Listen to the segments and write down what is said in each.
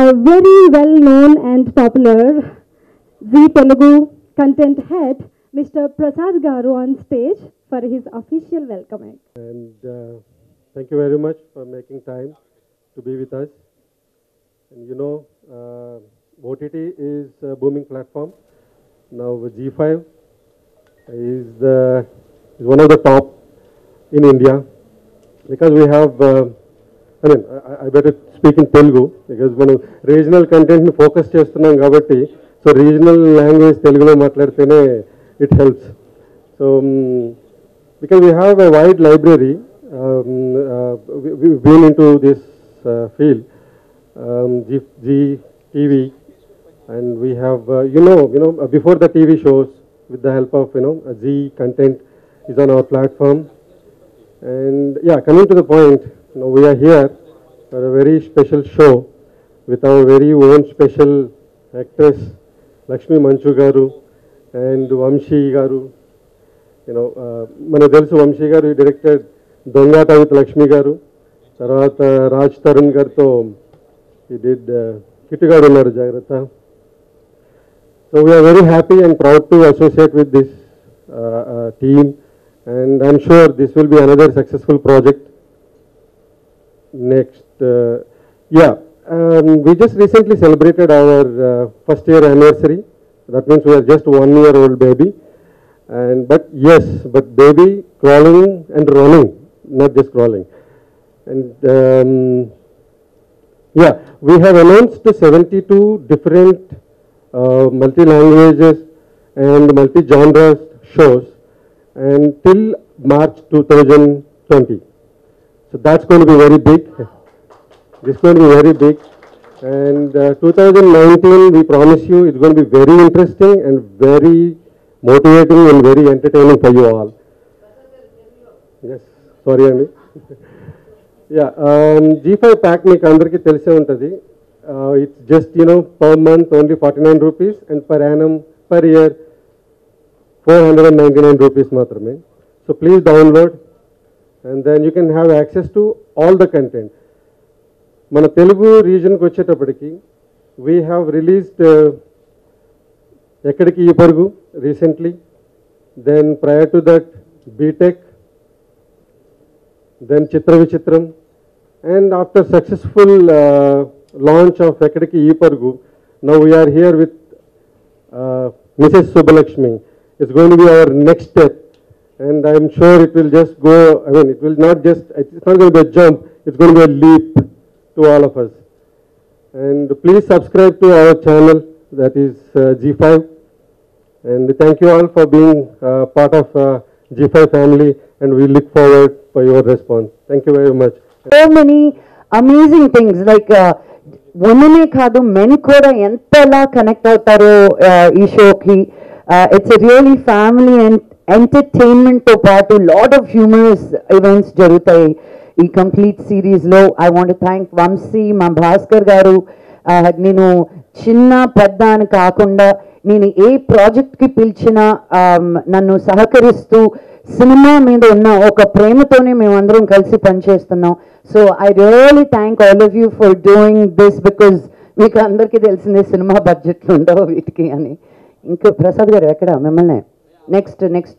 very well known and popular Zee Telugu content head, Mr. Prasad Garu, on stage for his official welcoming. And uh, thank you very much for making time to be with us. And you know, uh, OTT is a booming platform. Now G5 is, the, is one of the top in India because we have, uh, I mean, I, I better speak in Telugu because మనం regional కంటెంట్ని focus చేస్తున్నాం కాబట్టి so regional language తెలుగులో మాట్లాడితేనే it helps so because we have a wide library, um, uh, we, we've been into this uh, field, um, G, G TV, and we have, uh, you know, you know, uh, before the TV shows, with the help of, you know, uh, Z content is on our platform. And yeah, coming to the point, you know, we are here for a very special show with our very own special actress, Lakshmi Manchu Garu and Vamshi Garu. You know మనకు తెలుసు వంశీ గారు directed దొంగాట with Lakshmi గారు తర్వాత రాజ్ తరుణ్ గారితో ఈ did kit garu ఉన్నారు జాగ్రత్త so we are very happy and proud to associate with this team and I'm sure this will be another successful project next yeah we just recently celebrated our uh, first year anniversary. That means we are just one year old baby. And but yes, but baby crawling and running, not just crawling. And um, yeah, we have announced 72 different uh, multi-languages and multi-genres shows until March 2020. So that's going to be very big. This is going to be very big. And uh, 2019, we promise you, it's going to be very interesting and very motivating and very entertaining for you all. Yes, sorry అండి yeah Zee five pack మీకు అందరికీ తెలిసే ఉంటుంది it's just you know per month only forty nine rupees and per annum per year four hundred and ninety nine rupees మాత్రమే so please download and then you can have access to all the content మన తెలుగు రీజన్కి వచ్చేటప్పటికి we have released Ekkadiki Ee Parugu recently then prior to that BTech then Chitra Vichitram and after successful launch of Ekkadiki Ee Parugu now we are here with Mrs Subbalakshmi it's going to be our next step and I'm sure it will just go, I mean, it will not just, it's not going to be a jump, it's going to be a leap to all of us. And please subscribe to our channel, that is uh, G5. And thank you all for being uh, part of uh, G5 family, and we look forward for your response. Thank you very much. So many amazing things like ఉమెనే కాదు men కూడా ఎంతలా connect అవుతారో uh, ఈ షోకి it's really family and entertainment తో పాటు lot of humorous events జరుగుతాయి ఈ కంప్లీట్ సిరీస్ లో ఐ వాంట్ థ్యాంక్ వంశీ మా భాస్కర్ గారు uh, నేను చిన్న పెద్ద అని కాకుండా నేను ఏ ప్రాజెక్ట్కి పిలిచినా um, నన్ను సహకరిస్తూ సినిమా మీద ఉన్న ఒక ప్రేమతోనే మేమందరం కలిసి పనిచేస్తున్నాం so I really thank all of you for doing this because మీకు అందరికీ తెలిసిందే సినిమా బడ్జెట్లు ఉండవు వీటికి అని ఇంకా ప్రసాద్ గారు ఎక్కడ మిమ్మల్ని next next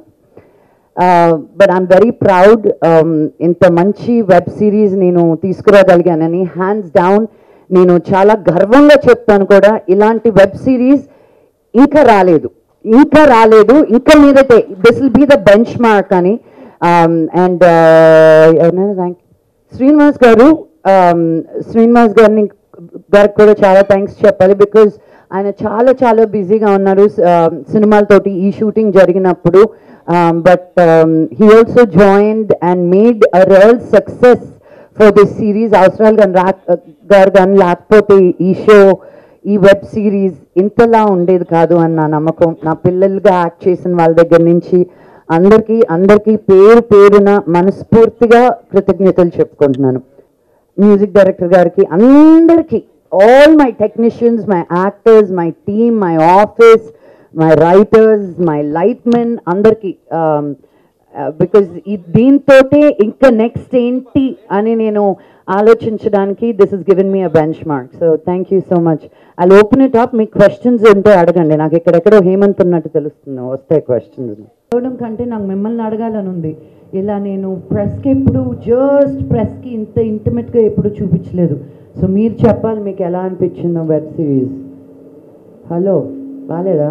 but I'm very proud ఇంత మంచి వెబ్ సిరీస్ నేను తీసుకురాగలిగానని హ్యాండ్స్ డౌన్ నేను చాలా గర్వంగా చెప్తాను కూడా ఇలాంటి వెబ్ సిరీస్ ఇంకా రాలేదు ఇంకా రాలేదు ఇంకా మీదటే this will be the benchmark అని and thank Srinivas garu um, Srinivas గారిని గారికి కూడా చాలా థ్యాంక్స్ చెప్పాలి బికాజ్ ఆయన చాలా చాలా బిజీగా ఉన్నారు uh, సినిమాలతోటి ఈ షూటింగ్ జరిగినప్పుడు but he also joined and made a real success for this series అవసరాలు కానీ రా గారు కానీ లేకపోతే ఈ షో ఈ వెబ్ సిరీస్ ఇంతలా ఉండేది కాదు అని నా నమ్మకం నా పిల్లలుగా యాక్ట్ చేసిన వాళ్ళ దగ్గర నుంచి అందరికీ అందరికీ పేరు పేరున మనస్ఫూర్తిగా కృతజ్ఞతలు చెప్పుకుంటున్నాను మ్యూజిక్ డైరెక్టర్ గారికి అందరికీ all my technicians my actors my team my office my writers my light men అందరికీ బికాజ్ దీంతోటే ఇంకా నెక్స్ట్ ఏంటి అని నేను ఆలోచించడానికి this is given me a benchmark so thank you so much I open it up మీకు questions ఉంటే అడగండి నాకు ఎక్కడెక్కడో హేమంత్ ఉన్నట్టు తెలుస్తుంది వస్తాయి క్వశ్చన్స్ చదవడం కంటే నాకు మిమ్మల్ని అడగాలని ఉంది ఇలా నేను ప్రెస్కి ఎప్పుడు జస్ట్ ప్రెస్కి ఇంత ఇంటిమేట్గా ఎప్పుడు చూపించలేదు సో మీరు చెప్పాలి మీకు ఎలా అనిపించిందో వెబ్ సిరీస్ హలో బాగాలేదా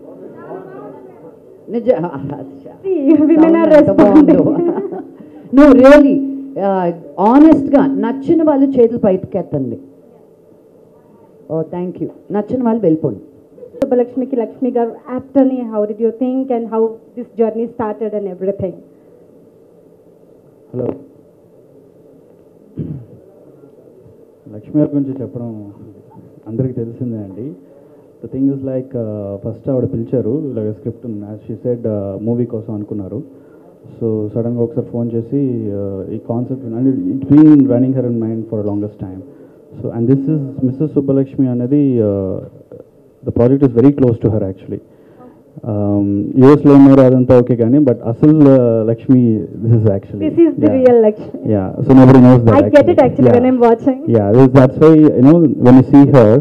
నిజ See, women are responding. No really ఆనెస్ట్గా నచ్చిన వాళ్ళు చేతులు పైకెత్తండి ఓ థ్యాంక్ యూ నచ్చిన వాళ్ళు వెళ్ళిపోండి Subbalakshmi Lakshmi Gar, Aptani, how did you think and how this journey started and everything? Hello Lakshmi గారి గురించి చెప్పడం అందరికీ తెలిసిందే అండి the thing is like first ఆవిడ పిలిచారు ఇలాగ స్క్రిప్ట్ ఉంది యాజ్ షీ సెడ్ మూవీ కోసం అనుకున్నారు సో సడన్గా ఒకసారి ఫోన్ చేసి uh, ఈ concept and it been running her in mind for longest time so and this is Mrs Subbalakshmi అనేది the project is very close to her actually యూఎస్లో ఉన్నారు అదంతా ఓకే కానీ బట్ అసలు Lakshmi this is actually This is the real Lakshmi. Yeah, so nobody knows that. I get it actually Yeah. when I'm watching. Yeah, this- that's why, you know, when you see her,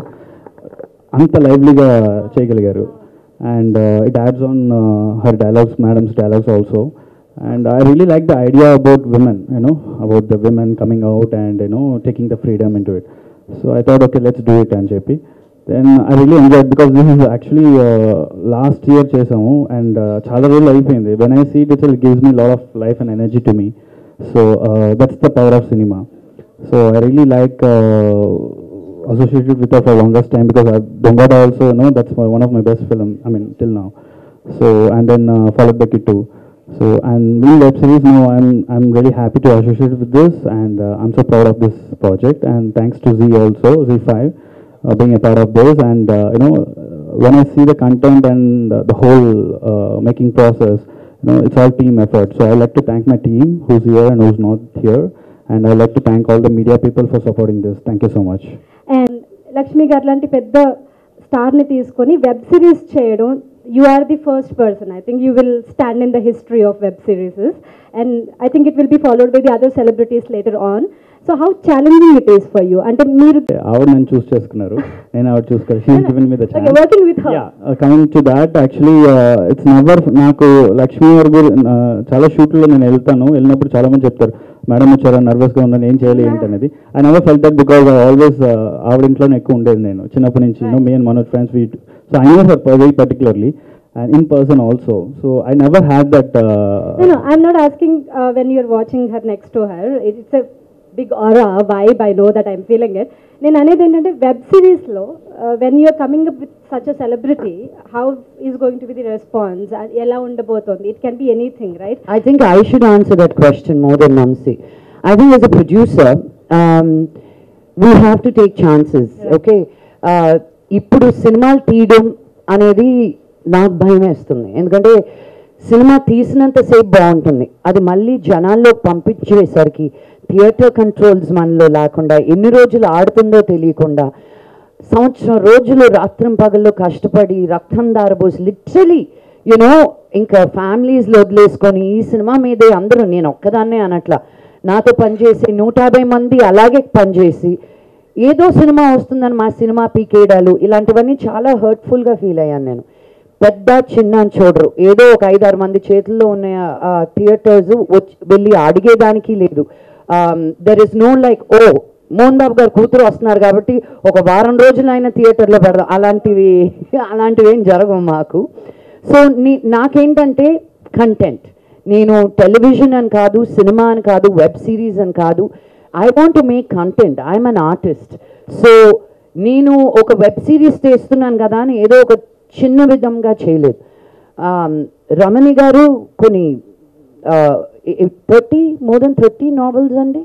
అంత లైవ్లీగా చేయగలిగారు and it adds on her dialogues madam's dialogues also and I really like the idea about women you know about the women coming out and you know taking the freedom in to it so I thought okay let's do it అని చెప్పి then I really enjoy because this is actually last year చేసాము and చాలా రోజులు అయిపోయింది when I see it it gives me lot of life and energy to me so that's the power of cinema So I really like uh, associated with her for longest time because I, Dongada also, you know, that's my, one of my best film, I mean, till now. So, and then uh, followed by Kittu. So, and in web series now, I'm, I'm really happy to associate with this and uh, I'm so proud of this project and thanks to Z also, Z5, uh, being a part of this and, uh, you know, when I see the content and uh, the whole uh, making process, you know, it's all team effort. So I like to thank my team who's here and who's not here. And I'd like to thank all the media people for supporting this. Thank you so much. And Lakshmi garu లాంటి పెద్ద స్టార్ని తీసుకొని web series చేయడం you are the first person I think you will stand in the history of web series and I think it will be followed by the other celebrities later on so how challenging it is for you అంటే మీరు ఆవిడ నన్ను choose చేసుకున్నారు నేను ఆవిడ చూసుకోవాలి she's given me the chance working with her yeah coming to that actually it's never నాకు లక్ష్మీ గారి గురి uh, చాలా షూట్లో నేను వెళ్తాను వెళ్ళినప్పుడు చాలా మంది చెప్తారు మేడం వచ్చారా నర్వస్గా ఉందని ఏం చేయాలి ఏంటి అనేది I never felt that because I always ఆవిడ ఇంట్లోనే ఎక్కువ ఉండేది నేను చిన్నప్పటి నుంచి know me and Manoj friends we so I know her very particularly and in person also so I never had that No, no, I'm not asking uh, when you're watching her next to her. It's a big aura, vibe. I know that I'm feeling it. నేను అనేది ఏంటంటే web సిరీస్లో when you are coming up with such a celebrity how is going to be the response ఎలా ఉండబోతోంది it can be anything right I think I should answer that question more than Namsi. I think as a producer, um, we have to take chances, okay? Uh, ఇప్పుడు సినిమాలు తీయడం అనేది నాకు భయం వేస్తుంది ఎందుకంటే సినిమా తీసినంతసేపు బాగుంటుంది అది మళ్ళీ జనాల్లో పంపించేసరికి థియేటర్ కంట్రోల్స్ మనలో లేకుండా ఎన్ని రోజులు ఆడుతుందో తెలియకుండా సంవత్సరం రోజులు రాత్రం పగల్లో కష్టపడి రక్తం దారబోసి లిటరలీ యునో ఇంకా ఫ్యామిలీస్లో వదిలేసుకొని ఈ సినిమా మీదే అందరూ నేను ఒక్కదాన్నే అనట్లా నాతో పనిచేసి నూట యాభై మంది అలాగే పనిచేసి ఏదో సినిమా వస్తుందని మా సినిమా పీకేయడాలు ఇలాంటివన్నీ చాలా హర్ట్ఫుల్గా ఫీల్ అయ్యాను నేను పెద్ద చిన్న అని చూడరు ఏదో ఒక ఐదారు మంది చేతుల్లో ఉన్న థియేటర్స్ వచ్చి వెళ్ళి అడిగేదానికి లేదు there is no like oh Mohan Babu garu కూతురు వస్తున్నారు కాబట్టి ఒక వారం రోజులు అయినా థియేటర్లో పెడదాం అలాంటివి అలాంటివి ఏం జరగవు మాకు సో నీ నాకేంటంటే కంటెంట్ నేను టెలివిజన్ అని కాదు సినిమా అని కాదు వెబ్ సిరీస్ అని కాదు I want to make content I'm an artist so నేను ఒక వెబ్ సిరీస్ చేస్తున్నాను కదా అని ఏదో ఒక చిన్న విధంగా చేయలేదు Um, రమణి గారు కొన్ని thirty more than thirty novels అండి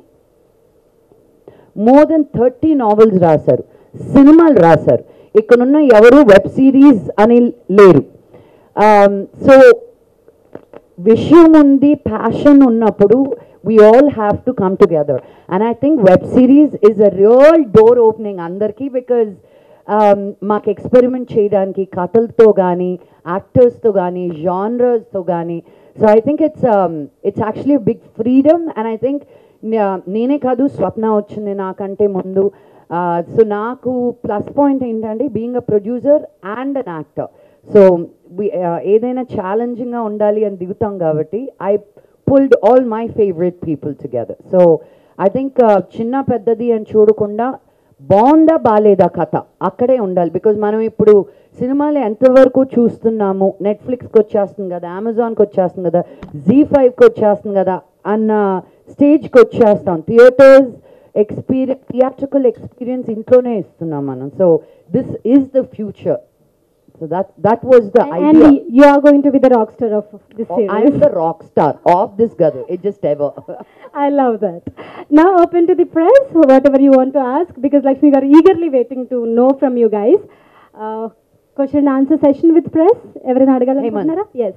మోర్ దెన్ థర్టీ నావెల్స్ రాశారు సినిమాలు రాశారు ఇక్కడున్న ఎవరు వెబ్ సిరీస్ అని లేరు సో విషయం ఉంది ప్యాషన్ ఉన్నప్పుడు we all have to come together and I think web series is a real door opening అందరికీ బికాజ్ మాకు ఎక్స్పెరిమెంట్ చేయడానికి కథలతో కానీ యాక్టర్స్తో కానీ జానరస్తో కానీ so I think it's it's actually big freedom and I think నేనే కాదు స్వప్న వచ్చింది నాకంటే ముందు సో నాకు ప్లస్ పాయింట్ ఏంటంటే being a producer and an actor so ఏదైనా ఛాలెంజింగ్గా ఉండాలి అని దిగుతాం కాబట్టి I pulled all my favourite people together so I think చిన్న పెద్దది అని చూడకుండా బాగుందా బాగాలేదా కథ అక్కడే ఉండాలి బికాజ్ మనం ఇప్పుడు సినిమాలు ఎంతవరకు చూస్తున్నాము నెట్ఫ్లిక్స్కి వచ్చేస్తుంది కదా అమెజాన్కి వచ్చేస్తుంది కదా జీ ఫైవ్కి వచ్చేస్తుంది కదా అన్న స్టేజ్కి వచ్చేస్తాం థియేటర్స్ ఎక్స్పీరియన్స్ థియేట్రికల్ ఎక్స్పీరియన్స్ ఇంట్లోనే ఇస్తున్నాం మనం so this is the future so that that was the And idea you are going to be the rock star of this I am series. the rock star of this Gadu. It just ever. I love that. Now open to the press, whatever you want to ask, because Lakshmi are eagerly waiting to know from you guys. Uh, question and answer session with press. ఎవరైనా అడగాలనుకుంటున్నారా yes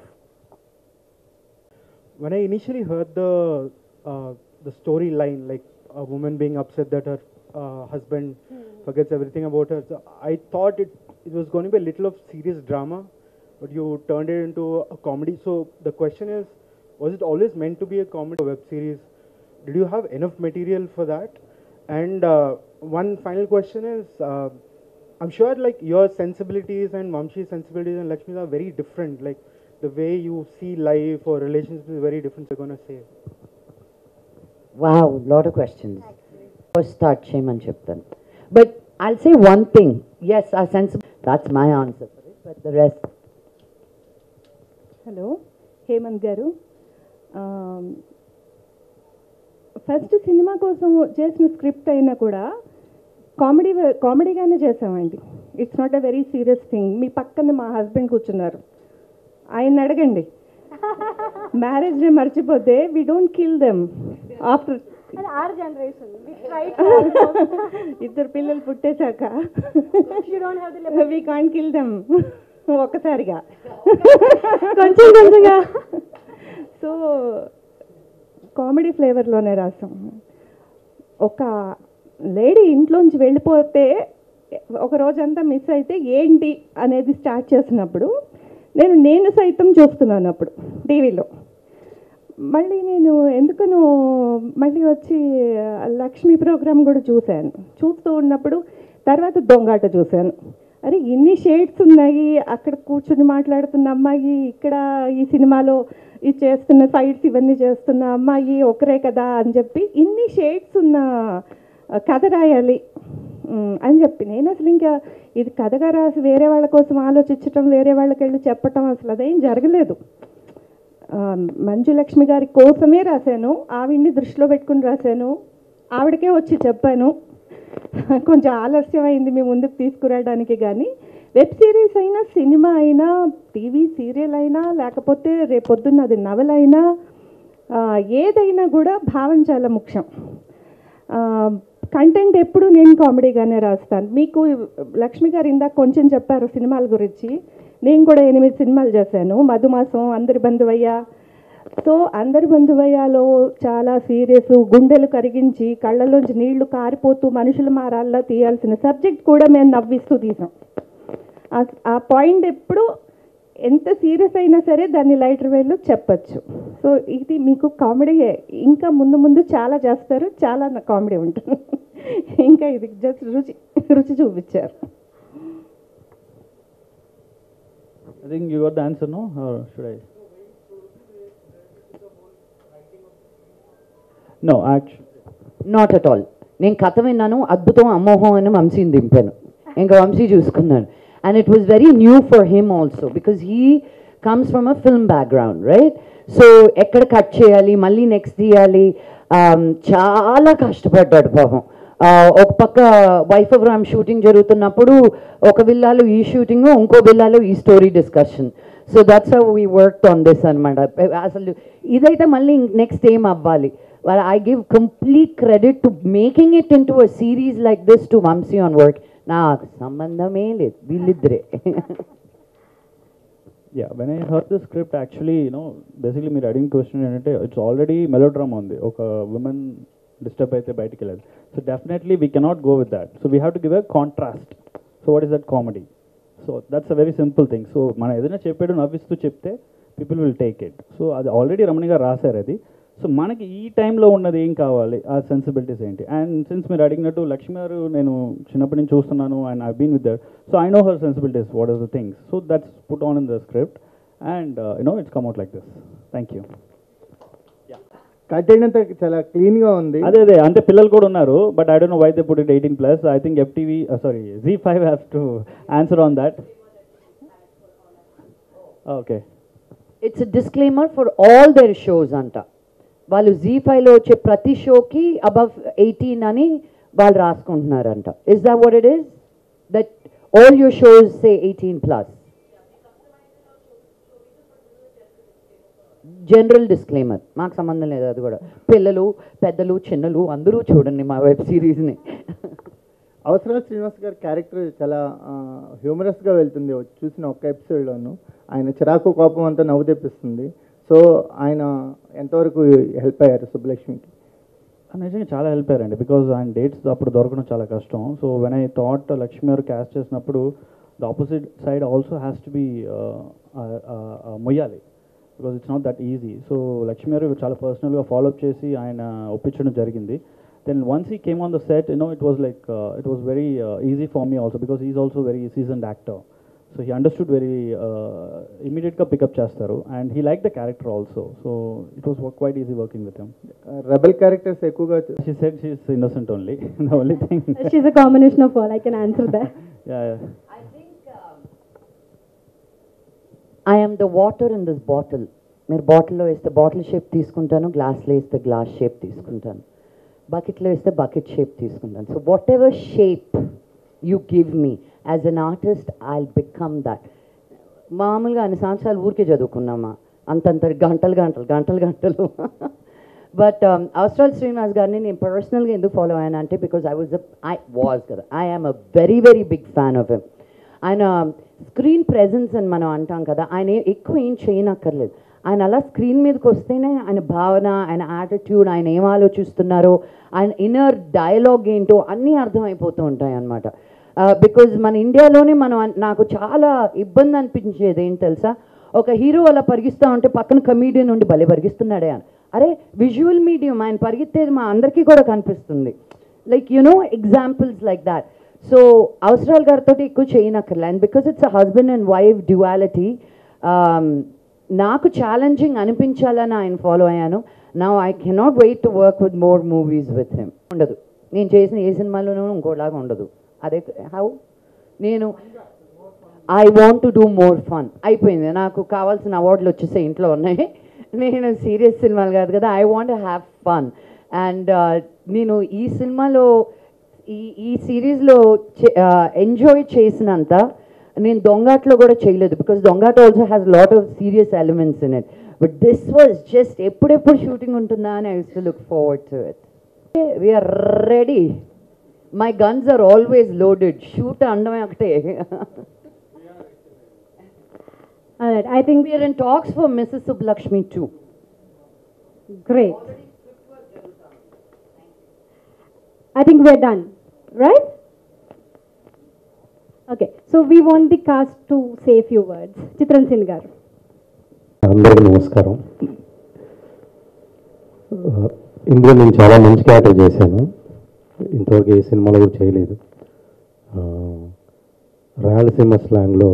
when I initially heard the uh, the storyline, like a woman being upset that her uh, husband forgets everything about her, so I thought it it was going to be a little of serious drama, but you turned it into a comedy. So the question is, was it always meant to be a comedy web series? Did you have enough material for that? And uh, one final question is, uh, I'm sure like your sensibilities and Mamshi's sensibilities and Lakshmi's are very different. Like the way you see life or relationships is very different. You're gonna say. wow, lot of questions. First start చేయమని చెప్తాను But I'll say one thing. Yes, our sense. That's my answer for it. But the rest. Hello Hemanth garu first cinema కోసం చేసిన script అయినా కూడా comedy కామెడీగానే చేసామండి it's not a very serious thing మీ పక్కన మా హస్బెండ్ కూర్చున్నారు ఆయన అడగండి మ్యారేజ్ డే మర్చిపోతే we don't kill them after our generation. We tried ఇద్దరు పిల్లలు పుట్టేశాక you don't have the we can't kill them ఒక్కసారిగా కొంచెం కొంచెంగా సో కామెడీ ఫ్లేవర్లోనే రాసాం ఒక లేడీ ఇంట్లోంచి వెళ్ళిపోతే ఒక రోజంతా మిస్ అయితే ఏంటి అనేది స్టార్ట్ చేసినప్పుడు నేను నేను సైతం చూస్తున్నాను అప్పుడు టీవీలో మళ్ళీ నేను ఎందుకనో మళ్ళీ వచ్చి లక్ష్మి ప్రోగ్రామ్ కూడా చూశాను చూస్తూ ఉన్నప్పుడు తర్వాత దొంగాట చూశాను అరే ఇన్ని షేడ్స్ ఉన్నాయి అక్కడ కూర్చుని మాట్లాడుతున్న అమ్మాయి ఇక్కడ ఈ సినిమాలో ఈ చేస్తున్న ఫైట్స్ ఇవన్నీ చేస్తున్న అమ్మాయి ఒకరే కదా అని చెప్పి ఇన్ని షేడ్స్ ఉన్న కథ రాయాలి ఉమ్, అని చెప్పి నేను అసలు ఇంకా ఇది కథగా రాసి వేరే వాళ్ళ కోసం ఆలోచించటం వేరే వాళ్ళకి వెళ్ళి చెప్పటం అసలు అదేం జరగలేదు ఆ, మంజు లక్ష్మి గారి కోసమే రాశాను ఆవిడ్ని దృష్టిలో పెట్టుకుని రాశాను ఆవిడకే వచ్చి చెప్పాను కొంచెం ఆలస్యం అయింది మీ ముందుకు తీసుకురావడానికి కానీ వెబ్ సిరీస్ అయినా సినిమా అయినా టీవీ సీరియల్ అయినా లేకపోతే రేపొద్దున్న అది నవల అయినా ఆ, ఏదైనా కూడా భావం చాలా ముఖ్యం కంటెంట్ ఎప్పుడు నేను కామెడీగానే రాస్తాను మీకు లక్ష్మి గారు ఇందాక కొంచెం చెప్పారు సినిమాల గురించి నేను కూడా ఎనిమిది సినిమాలు చేశాను మధుమాసం అందరి బంధువయ్య సో అందరి బంధువయ్యాలో చాలా సీరియస్ గుండెలు కరిగించి కళ్ళలోంచి నీళ్లు కారిపోతూ మనుషుల మారాల్లో తీయాల్సిన సబ్జెక్ట్ కూడా మేము నవ్విస్తూ తీసాం ఆ- ఆ పాయింట్ ఎప్పుడు ఎంత సీరియస్ అయినా సరే దాన్ని లైటర్ వేలో చెప్పచ్చు సో ఇది మీకు కామెడీ ఇంకా ముందు ముందు చాలా చేస్తారు చాలా కామెడీ ఉంటుంది ఇంకా ఇది జస్ట్ రుచి రుచి చూపించారు I think you got the answer, no? Or should I? No, actually. Not at all నేను కథ విన్నాను అద్భుతం అమ్మోహం అని వంశీని దింపాను ఇంకా వంశీ చూసుకున్నాను and it was very new for him also because he comes from a film background right so ఎక్కడ cut చేయాలి మళ్ళీ నెక్స్ట్ తీయాలి um, చాలా కష్టపడ్డాడు పాపం Uh, ఒక పక్క వైఫ్ ఆఫ్ రామ్ షూటింగ్ జరుగుతున్నప్పుడు ఒక విల్లాలో ఈ షూటింగ్ ఇంకో విల్లాలో ఈ story discussion so that's how we work on this అనమాట అసలు ఇదైతే మళ్ళీ నెక్స్ట్ ఏం అవ్వాలి Well, I give complete credit to making it into a series like this to Vamsi on work. నాకు సంబంధమే లేదు వీళ్ళిద్దరే Yeah, when I heard the script, actually, you know, basically మీరు అడిగిన క్వశ్చన్ ఏంటంటే ఇట్స్ ఆల్రెడీ మెలోడ్రామా ఉంది ఒక women disturb అయితే బయటికి వెళ్ళదు so definitely we cannot go with that so we have to give a contrast so what is that comedy so that's a very simple thing so మనం ఏదైనా చెప్పాడు నవ్విస్తూ చెప్తే people will take it so అది already Ramani garu రాశారు అది so మనకి ఈ టైంలో ఉన్నది ఏం కావాలి ఆ సెన్సిబిలిటీస్ ఏంటి అండ్ సిన్స్ మీరు అడిగినట్టు లక్ష్మి గారు నేను చిన్నప్పటి నుంచి చూస్తున్నాను and I been with there so I know her sensibilities what are the things so that's put on in the script and you know it's come out like this thank you content అంతా చాలా clean గా ఉంది అదే అదే అంటే పిల్లలు కూడా ఉన్నారు but I don't know why they put it eighteen plus I think FTV sorry Zee five have to answer on that okay it's disclaimer for all their shows అంట వాళ్ళు జీ ఫైవ్లో వచ్చే ప్రతి షోకి అబవ్ ఎయిటీన్ అని వాళ్ళు రాసుకుంటున్నారంట is that what it is that all your shows say eighteen plus general disclaimer మాకు సంబంధం లేదు అది కూడా పిల్లలు పెద్దలు చిన్నలు అందరూ చూడండి మా వెబ్ సిరీస్ని అవసరాల శ్రీనివాస్ గారి క్యారెక్టర్ చాలా హ్యూమరస్ గా వెళ్తుంది చూసిన ఒక్క ఎపిసోడ్లోను ఆయన చిరాకు కోపం అంతా నవ్వు తెప్పిస్తుంది సో ఆయన ఎంతవరకు హెల్ప్ అయ్యారు సుబ్బలక్ష్మికి నిజంగా చాలా హెల్ప్ అయ్యారండి బికాజ్ ఆయన డేట్స్ అప్పుడు దొరకడం చాలా కష్టం so when I thought Lakshmi garu cast చేసినప్పుడు the opposite side also has to be మొయ్యాలి because it's not that easy so Lakshmi garu చాలా పర్సనల్గా ఫాలోఅప్ చేసి ఆయన ఒప్పించడం జరిగింది then once he came on the set you know it was like it was very easy for me also because is also very seasoned actor so he understood very ఇమీడియట్గా pick up చేస్తారు and he like the character also so it was quite easy working with him rebel characters ఎక్కువగా చూ- She said she's innocent only. the only thing. She's a combination of all. I can answer that. yeah, yeah. I am the water in this bottle మీరు బాటిల్లో వేస్తే bottle shape తీసుకుంటాను గ్లాస్లో వేస్తే glass shape తీసుకుంటాను బకెట్లో వేస్తే బకెట్ షేప్ తీసుకుంటాను so whatever shape you give me as an artist I become that మామూలుగా అన్ని సంవత్సరాలు ఊరికే చదువుకున్నామా అంతంత గంటలు గంటలు గంటలు గంటలు బట్ అవసరాల్ శ్రీనివాస్ గారిని నేను పర్సనల్గా ఎందుకు ఫాలో అయ్యాను అంటే because I was I was కదా I am a very very big fan of him ఆయన స్క్రీన్ ప్రెజెన్స్ అని మనం అంటాం కదా ఆయన ఏ- ఎక్కువ ఏం చేయనక్కర్లేదు ఆయన అలా స్క్రీన్ మీదకి వస్తేనే ఆయన భావన ఆయన యాటిట్యూడ్ ఆయన ఏం ఆలోచిస్తున్నారో ఆయన ఇన్నర్ డయలాగ్ ఏంటో అన్నీ అర్థమైపోతూ ఉంటాయి అన్నమాట బికాజ్ మన ఇండియాలోనే మనం అన్- నాకు చాలా ఇబ్బంది అనిపించేది ఏంటి తెలుసా ఒక హీరో అలా పరిగిస్తూ ఉంటే పక్కన కమీడియన్ ఉండి భలే పరిగిస్తున్నాడే అని అరే విజువల్ మీడియం ఆయన పరిగెత్తేది మా అందరికీ కూడా కనిపిస్తుంది like you know examples like that so Avasarala గారితో ఎక్కువ చేయనక్కర్లే and because it's a husband and wife duality నాకు ఛాలెంజింగ్ అనిపించాలని ఆయన ఫాలో అయ్యాను నా I cannot wait to work with more movies with him ఉండదు నేను చేసిన ఏ సినిమాలోనూ ఇంకోలాగా ఉండదు అదే హౌ నేను I want to do more fun అయిపోయింది నాకు కావాల్సిన అవార్డులు వచ్చేసే ఇంట్లో ఉన్నాయి నేను సీరియస్ సినిమాలు కాదు కదా I want have fun and నేను ఈ సినిమాలో ఈ ఈ సిరీస్లో ఎంజాయ్ చేసినంత నేను దొంగాట్లో కూడా చేయలేదు because Dongata also has lot of serious elements in it but this was just ఎప్పుడెప్పుడు షూటింగ్ ఉంటుందా అని I use to look forward to it we're ready my guns are always loaded shoot అండమే ఒకటే All right. I think we're in talks for Mrs Subbalakshmi two great. I think we're done, right? Okay. So we want the cast to say a few words. Chitran Sin garu. అందరికీ నమస్కారం ఆ, ఇందులో నేను చాలా మంచి character చేశాను ఇంతవరకు ఏ సినిమాలో కూడా చేయలేదు ఆ, రాయలసీమ స్లాంగ్లో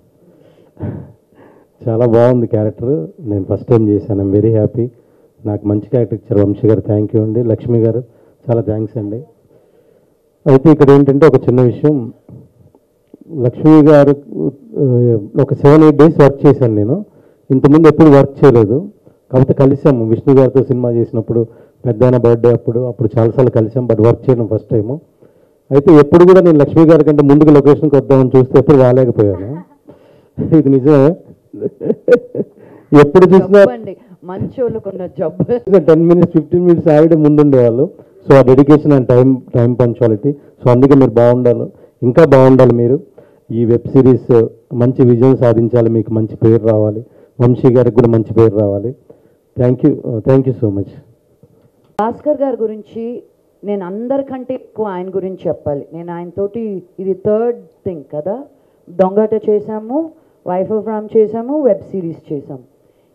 చాలా బాగుంది క్యారెక్టర్ నేను ఫస్ట్ టైం చేశాను ఐమ్ వెరీ హ్యాపీ నాకు మంచి క్యారెక్టర్ ఇచ్చారు వంశీ గారు థ్యాంక్ యూ అండి లక్ష్మి గారు చాలా థ్యాంక్స్ అండి అయితే ఇక్కడ ఏంటంటే ఒక చిన్న విషయం లక్ష్మి గారు ఆ, ఒక సెవెన్ ఎయిట్ డేస్ వర్క్ చేశాను నేను ఇంతకుముందు ఎప్పుడు వర్క్ చేయలేదు కాకపోతే కలిసాము విష్ణు గారితో సినిమా చేసినప్పుడు పెద్ద బర్త్డే అప్పుడు అప్పుడు చాలాసార్లు కలిసాం బట్ వర్క్ చేయడం ఫస్ట్ టైము అయితే ఎప్పుడు కూడా నేను లక్ష్మి గారి కంటే ముందుకు లొకేషన్కి వద్దామని చూస్తే ఎప్పుడు రాలేకపోయాను ఇది నిజమే ఎప్పుడు చూసినా చెప్పండి మంచి వాళ్ళకున్న జబ్బు టెన్ మినిట్స్ ఫిఫ్టీన్ మినిట్స్ ఆవిడ ముందుండేవాళ్ళు సో ఆ dedication and time time punctuality so అందుకే మీరు బాగుండాలి ఇంకా బాగుండాలి మీరు ఈ వెబ్ సిరీస్ మంచి విజయం సాధించాలి మీకు మంచి పేరు రావాలి వంశీ గారికి కూడా మంచి పేరు రావాలి thank you thank you so much Bhaskar గారి గురించి నేను అందరికంటే ఎక్కువ ఆయన గురించి చెప్పాలి నేను ఆయనతోటి ఇది థర్డ్ థింగ్ కదా దొంగట చేశాము వైఫ్ ఆఫ్ రామ్ చేశాము వెబ్ సిరీస్ చేశాము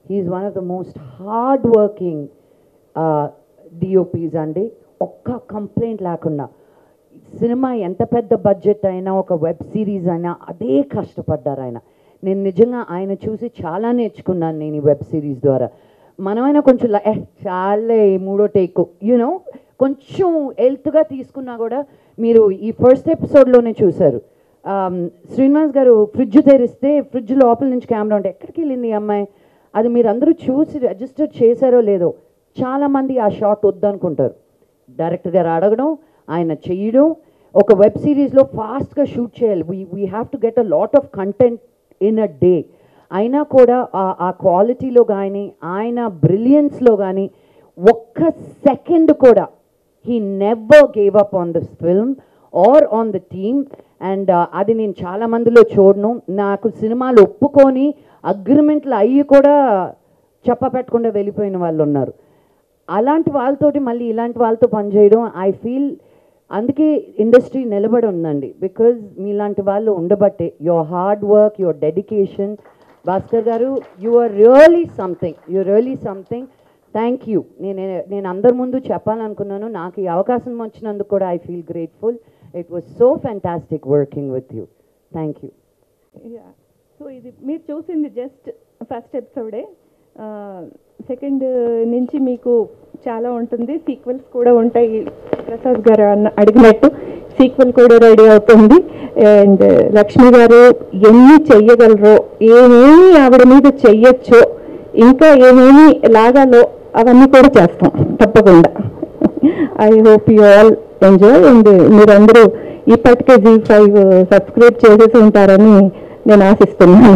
he's one of the most hard working DOPs అండి ఒక్క కంప్లైంట్ లేకుండా సినిమా ఎంత పెద్ద బడ్జెట్ అయినా ఒక వెబ్ సిరీస్ అయినా అదే కష్టపడ్డారు ఆయన నేను నిజంగా ఆయన చూసి చాలా నేర్చుకున్నాను నేను ఈ వెబ్ సిరీస్ ద్వారా మనమైనా కొంచెం ల- ఏ చాలే ఈ మూడో టేక్ యూనో కొంచెం హెల్త్గా తీసుకున్నా కూడా మీరు ఈ ఫస్ట్ ఎపిసోడ్లోనే చూశారు ఆమ్, శ్రీనివాస్ గారు ఫ్రిడ్జ్ తెరిస్తే ఫ్రిడ్జ్ లోపల నుంచి కెమెరా ఉంటే ఎక్కడికి వెళ్ళింది ఈ అమ్మాయి అది మీరు అందరూ చూసి రిజిస్టర్ చేశారో లేదో చాలామంది ఆ షాట్ వద్దనుకుంటారు డైరెక్టర్ గారు అడగడం ఆయన చేయడం ఒక వెబ్ సిరీస్లో ఫాస్ట్గా షూట్ చేయాలి we we have to get a lot of content in a day అయినా కూడా ఆ- ఆ క్వాలిటీలో కానీ ఆయన బ్రిలియన్స్లో కానీ ఒక్క సెకండ్ కూడా he never gave up on this film or on the team and అది నేను చాలా మందిలో చూడను నాకు సినిమాలు ఒప్పుకొని అగ్రిమెంట్లు అయ్యి కూడా చెప్ప పెట్టకుండా వెళ్ళిపోయిన వాళ్ళు ఉన్నారు అలాంటి వాళ్ళతోటి మళ్ళీ ఇలాంటి వాళ్ళతో పనిచేయడం ఐ ఫీల్ అందుకే ఇండస్ట్రీ నిలబడి ఉందండి బికాజ్ మీలాంటి వాళ్ళు ఉండబట్టే your hard work your dedication Bhaskar garu you are really something you really something thank you నేను నేను అందరి ముందు చెప్పాలనుకున్నాను నాకు ఈ అవకాశం వచ్చినందుకు కూడా I feel grateful it was so fantastic working with you thank you so ఇది మీరు చూసింది జస్ట్ ఫస్ట్ ఎపిసోడే సెకండ్ నుంచి మీకు చాలా ఉంటుంది సీక్వెల్స్ కూడా ఉంటాయి ప్రసాద్ గారు అన్న అడిగినట్టు సీక్వెల్ కూడా రెడీ అవుతుంది అండ్ లక్ష్మి గారు ఎన్ని చెయ్యగలరో ఏమేమి ఆవిడ మీద చెయ్యొచ్చో ఇంకా ఏమేమి లాగాలో అవన్నీ కూడా చేస్తాం తప్పకుండా I hope you all enjoy and మీరందరూ ఇప్పటికే జీ ఫైవ్ సబ్స్క్రైబ్ చేసేసి ఉంటారని నేను ఆశిస్తున్నాను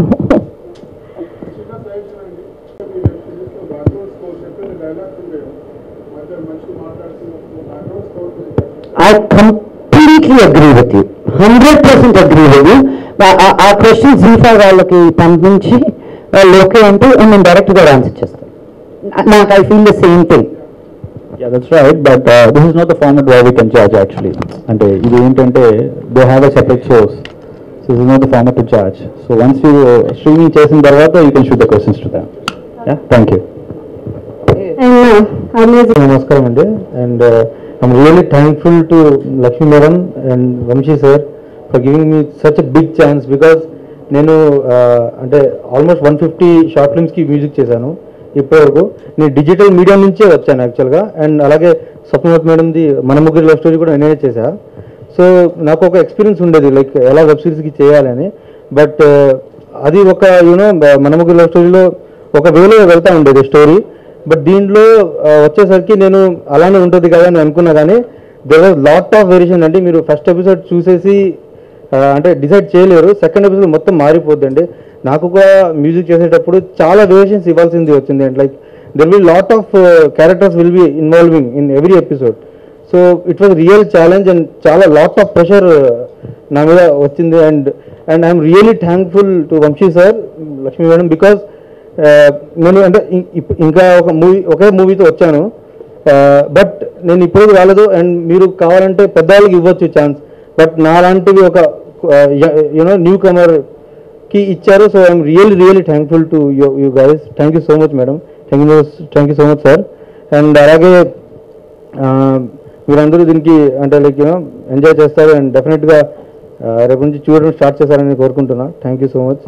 I completely agree with you. Hundred percent agree with you ఆ క్వశ్చన్ జీ ఫైవ్ వాళ్ళకి పంపించి వాళ్ళు ఓకే అంటే నేను డైరెక్ట్ గా ఆన్సర్ చేస్తాను నా- నాకు I feel the same thing Yeah, that's right. But uh, this is not the format where we can judge actually. అంటే ఇది ఏంటంటే they have a separate shows so this is not the format to judge. So once you streaming చేసిన తర్వాత you can shoot the questions to them. Yeah, thank you. నమస్కారం అండి and I'm really thankful to Lakshmi madam and Vamsi sir for giving me such a big chance because నేను uh, అంటే almost one fifty short ఫిల్మ్స్కి music చేశాను ఇప్పటివరకు నేను digital media నుంచే వచ్చాను యాక్చువల్గా అండ్ అలాగే స్వప్నవత్ మేడంది మన ముగ్గురు లవ్ స్టోరీ కూడా నేనే చేశా సో నాకు ఒక ఎక్స్పీరియన్స్ ఉండేది లైక్ ఎలా వెబ్ సిరీస్కి చేయాలని బట్ అది ఒక యూనో మన ముగ్గురు లవ్ స్టోరీలో ఒక వేలో వెళ్తా ఉండేది స్టోరీ బట్ దీంట్లో ఆ, వచ్చేసరికి నేను అలానే ఉంటుంది కదా అని అనుకున్నా కానీ there was lot of variation అంటే మీరు ఫస్ట్ ఎపిసోడ్ చూసేసి ఆ, అంటే డిసైడ్ చేయలేరు సెకండ్ ఎపిసోడ్ మొత్తం మారిపోద్దండి నాకు కూడా మ్యూజిక్ చేసేటప్పుడు చాలా వేరియేషన్స్ ఇవ్వాల్సింది వచ్చింది and like there will lot of characters will be involving in every episode so it was real challenge and చాలా లాట్ ఆఫ్ ప్రెషర్ నా మీద వచ్చింది and and I'm really thankful to Vamshi sir Lakshmi madam because నేను అంటే ఇం- ఇప్- ఇంకా ఒక మూవీ ఒకే మూవీతో వచ్చాను బట్ నేను ఇప్పుడు రాలేదు అండ్ మీరు కావాలంటే పెద్దవాళ్ళకి ఇవ్వచ్చు ఛాన్స్ బట్ నాలాంటివి ఒక యూనో న్యూ కమర్కి ఇచ్చారు so I'm really really thankful to you you guys thank you so much madam thank you thank you so much sir and అలాగే ఆ, మీరందరూ దీనికి అంటే లైక్ యూనో ఎంజాయ్ చేస్తారు అండ్ డెఫినెట్గా రేపు నుంచి చూడడం స్టార్ట్ చేస్తారని కోరుకుంటున్నా thank you so much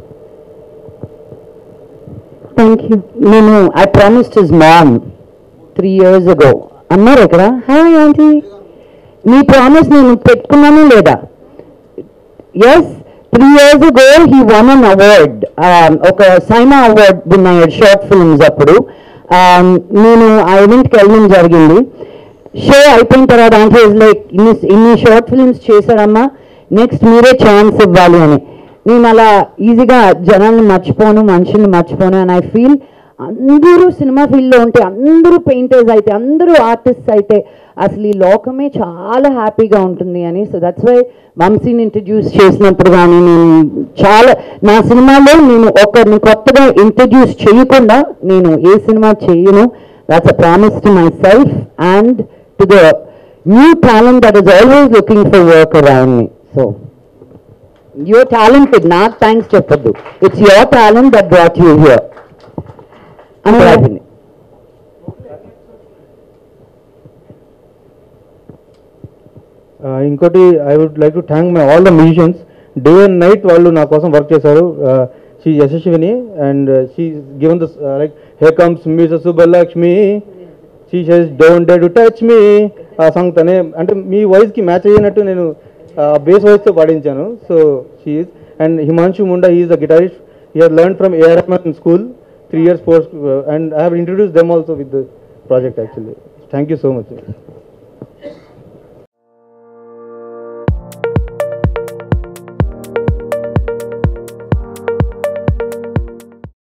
thank you నేను I promised his mom three years ago అన్నారు ఇక్కడ హాయ్ ఆంటీ నీ ప్రామిస్ నేను పెట్టుకున్నాను లేదా yes three years ago he won an award ఒక సైమా అవార్డ్ విన్నాడు షార్ట్ ఫిల్మ్స్ అప్పుడు Um, నేను ఆ ఈవెంట్కి వెళ్ళడం జరిగింది షో అయిపోయిన తర్వాత ఆంటీ లైక్ ఇన్ని ఇన్ని షార్ట్ ఫిల్మ్స్ చేశారమ్మా నెక్స్ట్ మీరే ఛాన్స్ ఇవ్వాలి అని నేను అలా ఈజీగా జనాల్ని మర్చిపోను మనుషుల్ని మర్చిపోను అండ్ ఐ ఫీల్ అందరూ సినిమా ఫీల్డ్లో ఉంటే అందరూ పెయింటర్స్ అయితే అందరూ ఆర్టిస్ట్ అయితే అసలు ఈ లోకమే చాలా హ్యాపీగా ఉంటుంది అని సో దట్స్ వై వంశీని ఇంట్రడ్యూస్ చేసినప్పుడు కానీ నేను చాలా నా సినిమాలో నేను ఒకరిని కొత్తగా ఇంట్రడ్యూస్ చేయకుండా నేను ఏ సినిమా చేయను that's a promise to myself and to the new talent that is always looking for work around me so your talented నాకు థ్యాంక్స్ చెప్పొద్దు it's your talent that brought you here అంత అయిపోయింది Uh, ఇంకోటి I would like to thank my all the musicians day and night వాళ్ళు నా కోసం work చేశారు she Yashaswini and she given the like hey comes miss Subbalakshmi she she's don't day to touch me ఆ song తనే అంటే మీ వాయిస్కి మ్యాచ్ అయ్యినట్టు నేను బేస్ వాయిస్తో పాడించాను so she is and Himanshu Munda is the guitarist he has learn from ARMN school three years four and I have introduce them also with the project actually thank you so much